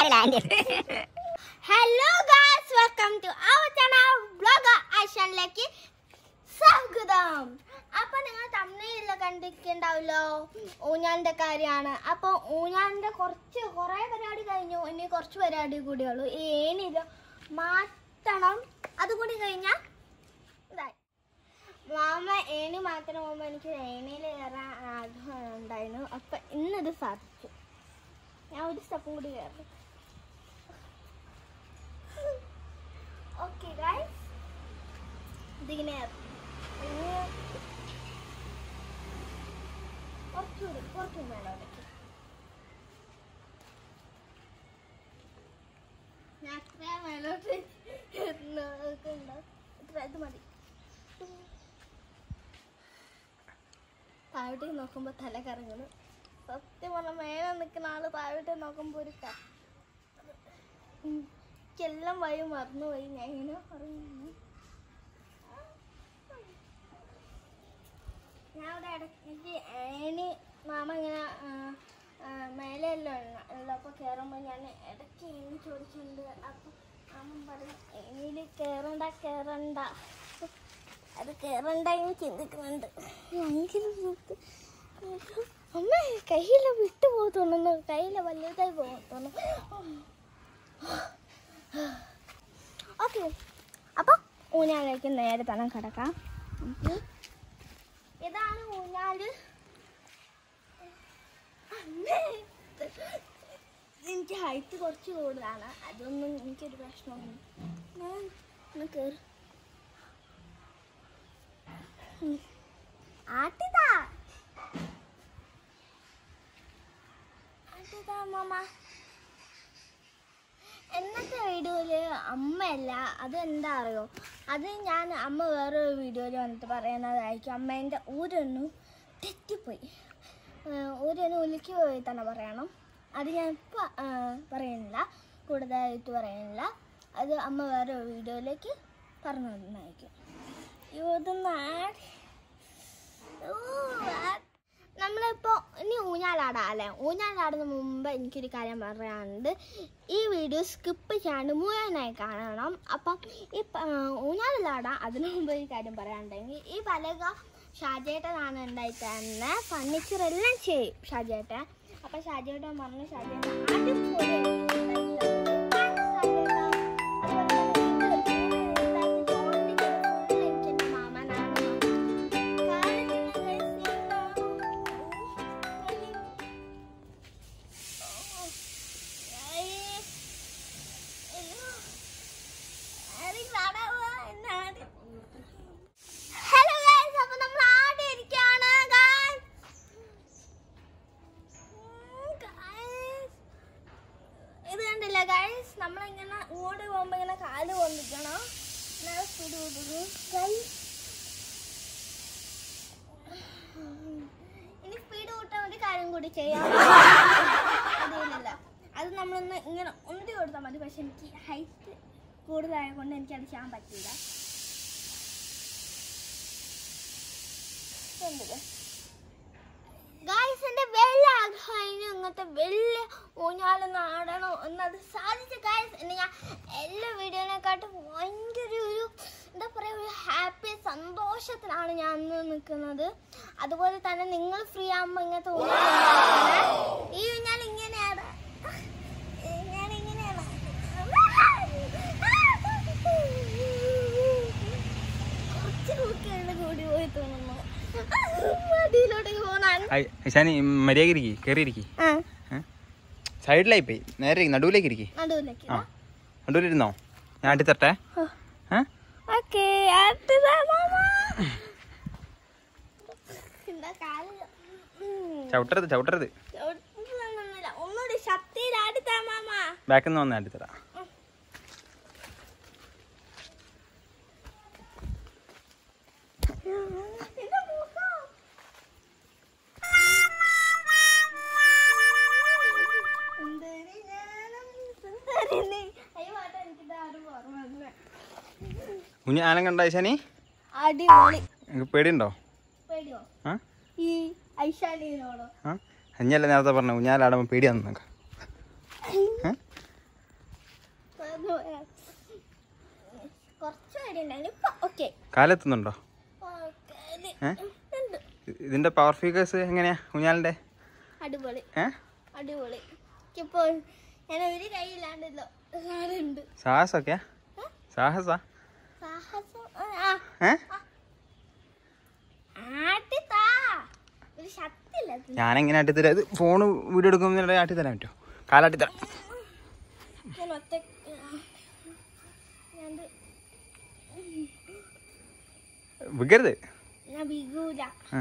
Land hello guys welcome to our channel blog ആഷനിലേക്ക് സ്വാഗതം അപ്പൊ നിങ്ങൾ തമിഴിൽ കണ്ടിട്ടുണ്ടാവല്ലോ ഊഞ്ഞാലിന്റെ കാര്യമാണ് അപ്പൊ ഊഞ്ഞാലിന്റെ കുറച്ച് കുറെ പരിപാടി കഴിഞ്ഞു ഇനി കുറച്ച് പരിപാടി കൂടിയുള്ളൂ ഈ ഏണിയില് മാറ്റണം അതുകൂടി കഴിഞ്ഞാൽ ഇതായി മാമ ഏണി മാത്രം പോകുമ്പോൾ എനിക്ക് ഏണിയിൽ കയറാൻ ആഗ്രഹം ഉണ്ടായിരുന്നു അപ്പൊ ഇന്നത് സാധിച്ചു ഞാൻ ഒരു സ്റ്റെപ്പും കൂടി കയറി ഓക്കെ ഗൈസ് ഇതിങ്ങനെ ഇനി കുറച്ചുകൂടി കുറച്ചും മേലോട്ടേക്ക് ഞാൻ അത്ര മേലോട്ട് നോക്കുന്നുണ്ടോ ഇത്ര ഇത് മതി താഴോട്ടേക്ക് നോക്കുമ്പോൾ തല കറങ്ങുന്നു സത്യം പറഞ്ഞ മേലെ നിൽക്കുന്ന ആള് താഴോട്ട് നോക്കുമ്പോൾ ഒരു ക- എനിക്കെല്ലാം വഴി മറന്നുപോയി ഞാൻ ഇങ്ങനെ പറയുന്നു ഞാൻ അവിടെ ഇടയ്ക്ക് ഏണി മാമ ഇങ്ങനെ ആ, ആ, മേലെയല്ലോ ഉള്ളപ്പോൾ കയറുമ്പോൾ ഞാൻ ഇടയ്ക്ക് ഏണി ചോദിച്ചിട്ടുണ്ട് അപ്പം അമ്മ പറയും ഏണിയിൽ കയറണ്ട കയറണ്ട അത് കയറണ്ട എന്ന് ചിന്തിക്കുന്നുണ്ട് ഭയങ്കര ബുദ്ധി. അമ്മ കയ്യിലെ വിട്ടു പോകത്തോന്നു കയ്യിലെ വലുതായി പോകത്തോന്നു ഓക്കെ അപ്പൊ ഊഞ്ഞാലേക്ക് നേരെ തന്നെ കിടക്കാം ഉം. ഇതാണ് ഊഞ്ഞാല് അമ്മേ. എനിക്ക് ഹൈറ്റ് കുറച്ച് കൂടുതലാണ് അതൊന്നും എനിക്കൊരു പ്രശ്നമൊന്നും ഞാൻ ഒന്ന് കയറി ആട്ടിതാ ആട്ടിതാ മാമ എന്നത്തെ വീഡിയോയില് അമ്മയല്ല അത് എന്താ അറിയോ അത് ഞാൻ അമ്മ വേറൊരു വീഡിയോയിൽ വന്നിട്ട് പറയുന്നതായിരിക്കും അമ്മേൻ്റെ ഊരൊന്നു തെറ്റിപ്പോയി ഏഹ് ഊരൊന്ന് ഉലുക്കി പോയി തന്നെ പറയണം അത് ഞാൻ ഇപ്പം പറയുന്നില്ല കൂടുതലായിട്ട് പറയുന്നില്ല അത് അമ്മ വേറെ വീഡിയോയിലേക്ക് പറഞ്ഞു തന്നായിരിക്കും ഇതൊന്ന് ആഡ് ഓ, ആ- നമ്മളിപ്പോ ഇനി ഊഞ്ഞാലാടാം അല്ലേ ഊഞ്ഞാലാടുന്ന മുമ്പ് എനിക്കൊരു കാര്യം പറയാനുണ്ട് ഈ വീഡിയോ സ്കിപ്പ് ചെയ്യാണ്ട് മുഴുവനായി കാണണം അപ്പം ഈ പ- ഊഞ്ഞാലിലാടാം അതിനു മുമ്പ് ഒരു കാര്യം പറയാനുണ്ടെങ്കിൽ ഈ പലക ഷാജേട്ടനാണ് ഉണ്ടായിട്ട് തന്നെ ഫർണിച്ചർ എല്ലാം ചെയ്യും ഷാജേട്ടൻ അപ്പം ഷാജേട്ടൻ പറഞ്ഞു ഷാജേട്ടൻ അടിപൊളിയായിട്ട് ഉണ്ടാക്കി തന്നു. Thanks ഷാജേട്ടാ. അതുപോലെ തന്നെ നിങ്ങൾ ഉണ്ടാക്കി ചോണ്ടിക്കുന്നത് full എനിക്ക് എൻ്റെ മാമനാണ് ഹലോ ഗൈസ് അപ്പൊ നമ്മൾ ആടെ ഇരിക്കാണ് ഗൈസ് ഇത് കണ്ടില്ല ഗൈസ് നമ്മളിങ്ങനെ ഇങ്ങോട്ട് പോകുമ്പോ ഇങ്ങനെ കാല് കൊണ്ടിരിക്കണം സ്പീഡ് കൊടുക്കുന്നു ഗൈസ് ഇനി സ്പീഡ് കൂട്ടാൻ ഒരു കാര്യം കൂടി ചെയ്യാം അതില്ല അത് നമ്മളൊന്ന് ഇങ്ങനെ ഉന്തി കൊടുത്താൽ മതി പക്ഷെ എനിക്ക് ഹൈറ്റ് കൂടുതലായത് കൊണ്ട് എനിക്ക് അത് ചെയ്യാൻ പറ്റില്ല ഗായ്സ് എൻ്റെ വലിയ ആഗ്രഹമായിരുന്നു ഇങ്ങനത്തെ വലിയ ഊഞ്ഞാല് നാടണോ എന്നത് സാധിച്ച ഗായ്സ് എന്നെ ഞാൻ എല്ലാ വീഡിയോനെക്കാട്ടും ഭയങ്കര ഒരു എന്താ പറയുക ഒരു ഹാപ്പി സന്തോഷത്തിലാണ് ഞാൻ അന്ന് നിൽക്കുന്നത് അതുപോലെ തന്നെ നിങ്ങൾ ഫ്രീ ആകുമ്പോൾ ഇങ്ങനത്തെ ഊഞ്ഞാല് ഈ ഊഞ്ഞാൽ ഇങ്ങനെയാണ് ഞാൻ ഇങ്ങനെയാണ് കുറച്ച് നോക്കിയാണ് കൂടി പോയി തോന്നുന്നു മടിയിലോട്ടേക്ക് പോകാൻ ഐശാനി മര്യാദ ഇരിക്കി കയറി ഇരിക്കി ആ സൈഡിലായി പോയി നേരെ ഇരിക്ക്, നടുവിലേക്ക് ഇരിക്കി നടുവിലേക്ക് ആ നടുവിലിരുന്നോ ഞാൻ ആട്ടിത്തട്ടെ ഏ ഓക്കെ അടുത്തതാ മാമ എന്താ കാല് ഉം. ചവിട്ടരുത് ചവിട്ടരുത് ചവിട്ടുന്നൊന്നുമില്ല. ഒന്നുകൂടി ശക്തിയിൽ ആടിത്താ മാമ ബാക്കിൽ നിന്ന് വന്ന് ആട്ടിത്തരാം എന്റെ മുഖം. സുന്ദരി ഞാനും സുന്ദരി നീ. അയ്യോ, ഏട്ടാ, എനിക്കിത് ആരും ഓർമ്മ വന്നില്ല. കുഞ്ഞ് ആനം കണ്ട ഐശാനി അടിപൊളി എനിക്ക് പേടിയുണ്ടോ പേടിയോ ആ ഈ ഐശാലിനോടോ ആ അഞ്ഞല്ലേ നേരത്തെ പറഞ്ഞു ഊഞ്ഞാലാടുമ്പോൾ പേടിയാന്ന് നോക്കാം ഏ കുറച്ച് പേരുണ്ടായിരുന്നു ഇപ്പൊ ഓക്കെ കാലെത്തുന്നുണ്ടോ ഏ? ഉണ്ട് ഇതിന്റെ പവർ ഫീക്കേഴ്സ് എങ്ങനെയാ ഊഞ്ഞാലിന്റെ അടിപൊളി ഏ അടിപൊളി ഇപ്പോൾ ഞാൻ ഒരു കൈയില്ലാണ്ടല്ലോ ഉണ്ട് സാഹസൊക്കെയാ സാഹസ സാഹസം ആ ഏ ആട്ടി താ ഒരു ശക്തി ഇല്ല അതിന്. ഞാനെങ്ങനെ ആട്ടിത്തരാം ഇത് ഫോണ് വീഡിയോ എടുക്കുമ്പോൾ ആട്ടിത്തരാൻ പറ്റുമോ കാലാട്ടിത്തരാം ഞാൻ ഒറ്റ ഞാൻ ഇത് വിൽക്കരുത് ഞാൻ ബിഗൂല ആ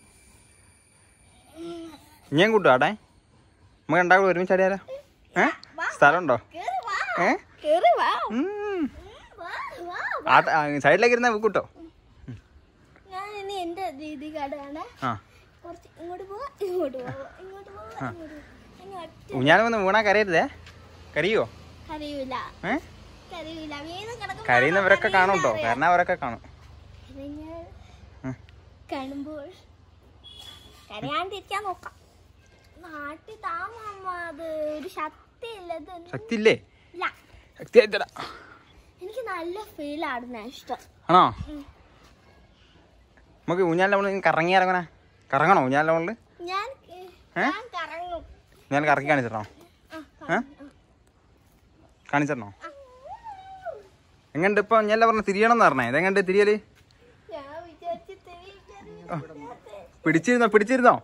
ഞാൻ കൂട്ടോ ആട്ടെ നമുക്ക് ഉണ്ടാവും ഒരുമിച്ച് അടിയാലോ ഏ സ്ഥലമുണ്ടോ കേറി വാ ഏ കേറി വാ ഉം. ഉം, വാ വാ ആട്ട ആ, സൈഡിലേക്ക് ഇരുന്നാ കൂട്ടോ ഞാൻ ഇനി എന്റെ രീതി കടയാണ് ആ കുറച്ച് ഇങ്ങോട്ട് പോവാ ഇങ്ങോട്ട് പോവാ ഇങ്ങോട്ട് പോവാ ഇങ്ങോട്ട് പോവാ. ഇനി ഒറ്റ ഊഞ്ഞാലും വന്ന് വീണാ കരയരുതേ കരയോ കരയൂല ഏ കരയൂല വീണ് കിടക്കുമ്പോ കരയുന്നവരൊക്കെ കരയില്ല കാണും കേട്ടോ അറിയാം. കാരണം അവരൊക്കെ കാണും കരഞ്ഞാൽ ഉം. കാണുമ്പോൾ കരയാണ്ടിരിക്കാൻ നോക്കാം നാട്ടിൽ താമ അത് ഒരു ശക്തി ഇല്ലത് ശക്തി ഇല്ലേ ഇല്ല ശക്തി ആയിത്തരാ എനിക്ക് നല്ല ഫീൽ ആടുന്ന ഇഷ്ടം ആണോ ഉം. നമുക്ക് ഊഞ്ഞാലിന്റെ മുകളിൽ കറങ്ങി ഇറങ്ങണേ കറങ്ങണോ ഊഞ്ഞാലിന്റെ മുകളിൽ ഞാൻ ഞാൻ കറങ്ങും ഞാൻ കറക്കി കാണിച്ചിട്ടോ ആ, ഏ? കാണിച്ചിരണോ എങ്ങണ്ട് ഇപ്പൊ ഞാൻ പറഞ്ഞ തിരിയണം എന്ന് പറഞ്ഞേ ഇതെങ്ങണ്ട് തിരിയല് ഞാൻ വിചാരിച്ച് തെളിയിച്ചത് പിടിച്ചിരുന്നോ പിടിച്ചിരുന്നോ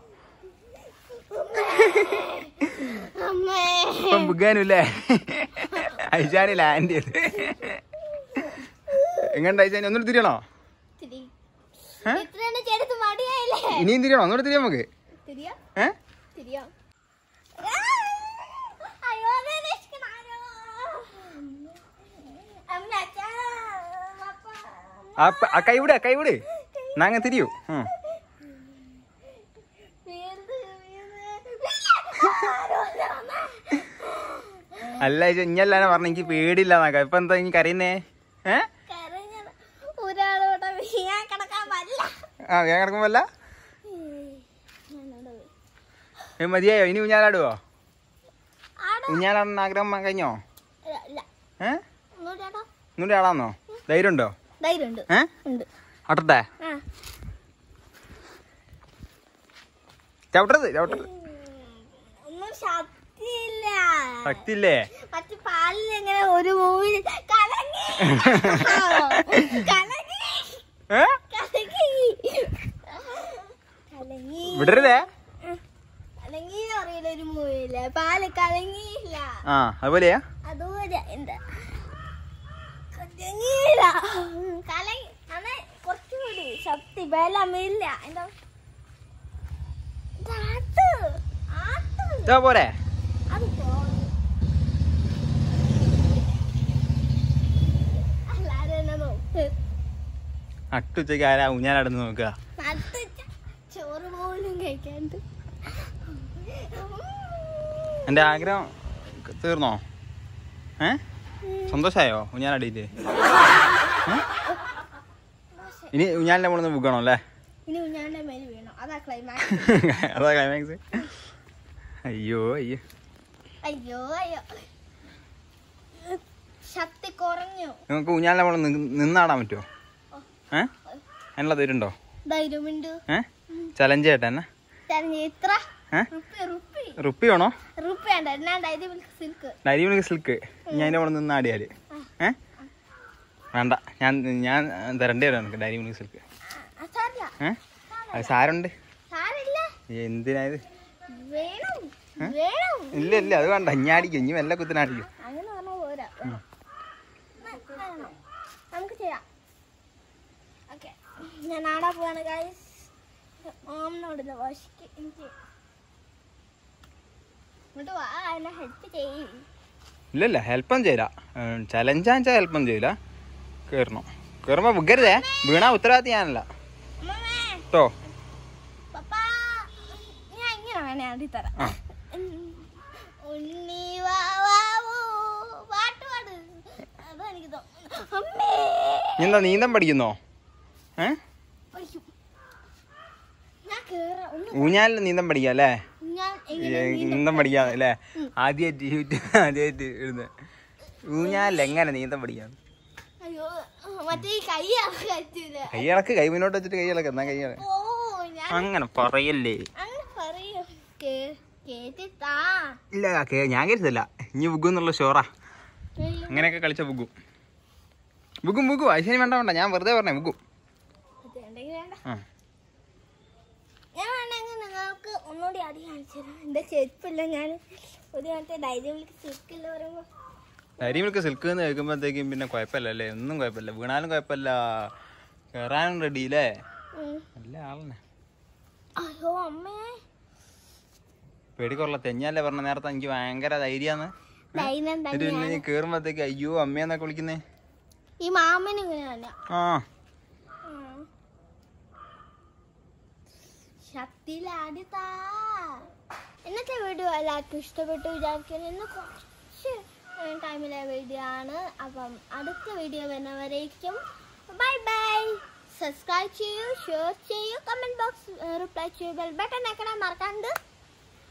അമ്മേ ഇപ്പം ബുഗാനുല്ലേ ഐജാനി ലാൻഡ് ചെയ്ത് എങ്ങണ്ട് ഐജാനി ഒന്നുകൂടി തിരിയണോ തിരി ഏ? ഇത്രയാണ് ചെടുത്ത് മടിയായില്ലേ ഇനിയും തിരിയണോ ഒന്നുകൂടി തിരിയാം നമുക്ക് തിരിയാ ഏ തിരിയാ അയ്യോ എന്നെ രക്ഷിക്കണാരോ. അമ്മ, അച്ഛാ, പപ്പ, ആ പ- ആ കൈ വിട് കൈ വിട് എന്നാ അങ്ങ് തിരിയൂ ഉം. വീർന്ന്, വീർന്ന്. ആരോല്ല അമ്മ. അല്ല ഐജ ഇഞ്ഞല്ലാണ് പറഞ്ഞ എനിക്ക് പേടിയില്ലാന്നൊക്കെ ഇപ്പൊ എന്താ ഇനി കരയുന്നേ ഏ കരഞ്ഞത് ഒരാളോടെ വീഴാൻ കിടക്കാൻ പറ്റില്ല ആ വേഗം കിടക്കുമ്പോല്ല ഞാനവിടെ പോയി. ഏ, മതിയായോ ഇനി ഊഞ്ഞാലാടുവോ ആടോ ഊഞ്ഞാലാടുന്ന ആഗ്രഹം കഴിഞ്ഞോ ഇല്ല, ഇല്ല ഏ ഒന്നുകൂടി ആടോ ഒന്നുകൂടി ആടാന്നോ ധൈര്യം ഉണ്ടോ ധൈര്യമുണ്ട് ഏ ഉണ്ട് ആട്ടട്ടെ ആ ചവിട്ടരുത് ചവിട്ടരുത് ഒന്നും ശക്തിയില്ല ശക്തി ഇല്ലേ മറ്റു പാലിൽ എങ്ങനെ ഒരു മൂവിൽ കലങ്ങി കലങ്ങി ഏ കലങ്ങി കലങ്ങി വിടരുതേ കലങ്ങി എന്ന് അറിയില്ല ഒരു മൂവിയില് പാല് കലങ്ങിയില്ല ആ അതുപോലെയാ അതുപോലെ എന്താ കലങ്ങിയില്ല കലങ്ങി അന്ന് കുറച്ചുകൂടി ശക്തി ബലമില്ല എന്താ ഇത് ആട്ട് ആട്ട് ഇതാ പോരെ അത് തോന്നി എല്ലാരും എന്നെ നോക്ക് അട്ടുച്ചയ്ക്ക് ആരാ ഊഞ്ഞാലാടുന്ന് നോക്കുക നട്ടുച്ച ചോറ് പോലും കഴിക്കാണ്ട് എന്റെ ആഗ്രഹം തീർന്നോ ഏ സന്തോഷായോ ഊഞ്ഞാലാടിയിട്ട് ഇനി ഊഞ്ഞാലിന്റെ മുകളിൽ നിന്ന് ബുക്കണോ അല്ലേ ഇനി ഉഞ്ഞാന്റെ മേല് വീണു അതാ ക്ലൈമാക്സ് അതാ ക്ലൈമാക്സ് അയ്യോ അയ്യോ അയ്യോ അയ്യോ ശക്തി കുറഞ്ഞു നിങ്ങൾക്ക് ഊഞ്ഞാലിന്റെ മുകളിൽ നിന്ന് നിന്നാടാൻ പറ്റുമോ ഏ അതിനുള്ള ധൈര്യമുണ്ടോ ധൈര്യമുണ്ട് ഏ ചലഞ്ച് ചെയ്യട്ടെ എന്നെ തെരഞ്ഞ ഇത്ര ഏ റുപ്പി റുപ്പി റുപ്പി വേണോ റുപ്പി ഉണ്ട് എന്നാ Dairy Milk Silk Dairy Milk Silk ഞാൻ അതിന്റെ മുകളിൽ നിന്ന് ആടിയാല് ഏ വേണ്ട ഞാൻ ഞാൻ തരേണ്ടി വരും എനിക്ക് ഡയറി മിൽക്ക് സിൽക്ക് സാരില്ല ഏ അത് സാരുണ്ട് സാരില്ല എന്തിനാ ഇത് വേണം വേണം ഇല്ല ഇല്ല അത് വേണ്ട ഞാടിക്കും ഇനി വല്ല കുത്തിനാടിക്കും അങ്ങനെ പറഞ്ഞാൽ പോരാ വേണം. വേണം. നമുക്ക് ചെയ്യാം ഓക്കെ ഞാൻ ആടാ പോവാണ് ഗൈസ് മാമിനോടില്ല വാശിക്ക് എനിക്ക് ഇങ്ങോട്ട് വാ എന്നെ ഹെൽപ്പ് ചെയ്യും ഇല്ല ഇല്ല ഹെൽപ്പം ചെയ്യില്ല ചലഞ്ചാന്ന് വെച്ചാൽ ഹെൽപ്പം ചെയ്യില്ല കയറണം കയറുമ്പോ വിൽക്കരുതേ വീണാ ഉത്തരവാദിത്തം ഞാനല്ല അമ്മമ്മേ കേട്ടോ പപ്പ ഞാൻ ഇങ്ങനെ വേണേ ആടി തരാം ആ ഉണ്ണി വാവാവൂ പാട്ട് പാട് അതാ എനിക്ക് തോന്നുന്നു അമ്മേ നീ എന്താ നീന്തം പഠിക്കുന്നോ ഏ പഠിക്കും ഞാൻ കേറാം ഒന്ന് ഊഞ്ഞാലിൽ നീന്തം പഠിക്കാം അല്ലേ ഞാൻ ഈ എങ്ങനെ നീന്തം പഠിക്കാം അല്ലേ ആദ്യമായിട്ട് യൂട്യൂബ് ആദ്യമായിട്ട് ഇടുന്നത് ഊഞ്ഞാലിൽ എങ്ങനെ നീന്തം പഠിക്കാം അയ്യോ മറ്റേ ഈ കൈ പറ്റൂല കൈയിളക്ക് കൈ മുന്നോട്ട് വെച്ചിട്ട് കൈയിളക്ക് എന്നാ കൈയിളക്ക് ഓ ഞാൻ അങ്ങനെ പറയല്ലേ അങ്ങനെ പറയൂ കേ- കേട്ടിട്ടാ ഇല്ല കേ ഞാൻ കരുതല്ല ഇനി ബുഗു എന്നുള്ള ഷോറാ അയ്യോ. അങ്ങനെയൊക്കെ കളിച്ച ബുഗു ബുഗും ബുഗു ഐശ്വര്യ വേണ്ട വേണ്ട ഞാൻ വെറുതെ പറഞ്ഞേ ബുഗു അത് ഉണ്ടെങ്കിൽ വേണ്ട ആ ഞാൻ വേണമെങ്കിൽ നിങ്ങൾക്ക് ഒന്നുകൂടി അടി കാണിച്ചു തരാം എൻ്റെ ചെരുപ്പില്ല ഞാൻ ഒരു മറ്റേ ധൈര്യം വിളിക്ക് ചെരുപ്പില്ല പറയുമ്പോൾ ഡയറി മിൽക്ക് സിൽക്ക് എന്ന് കേൾക്കുമ്പോഴത്തേക്കും പിന്നെ കുഴപ്പമില്ല അല്ലേ ഒന്നും കുഴപ്പമില്ല വീണാലും കുഴപ്പമില്ല കയറാനും റെഡി അല്ലേ നല്ല ആളന്നെ അയ്യോ അമ്മേ പേടിക്കുള്ള തെഞ്ഞല്ലേ പറഞ്ഞ നേരത്തെ എനിക്ക് ഭയങ്കര ധൈര്യാന്ന് ധൈര്യം എന്നിട്ട് തന്നെ പിന്നെ നീ കേറുമ്പോഴത്തേക്ക് അയ്യോ അമ്മയെന്നൊക്കെ വിളിക്കുന്നേ ഈ മാമന് ഇങ്ങനെയാണ് ആ ശക്തിയിലാടി താ ഇന്നത്തെ വീഡിയോ എല്ലാവർക്കും ഇഷ്ടപ്പെട്ടു വിചാരിക്കുന്നു ഇന്ന് കുറച്ച് ടൈമിലെ വീഡിയോ ആണ് അപ്പം അടുത്ത വീഡിയോ വരുന്നവരേക്കും ബൈ ബൈ സബ്സ്ക്രൈബ് ചെയ്യൂ ഷെയർ ചെയ്യൂ കമൻറ്റ് ബോക്സ് റിപ്ലൈ ചെയ്യൂ ബെൽ ബട്ടൺ ഒക്കെ മറക്കാണ്ട്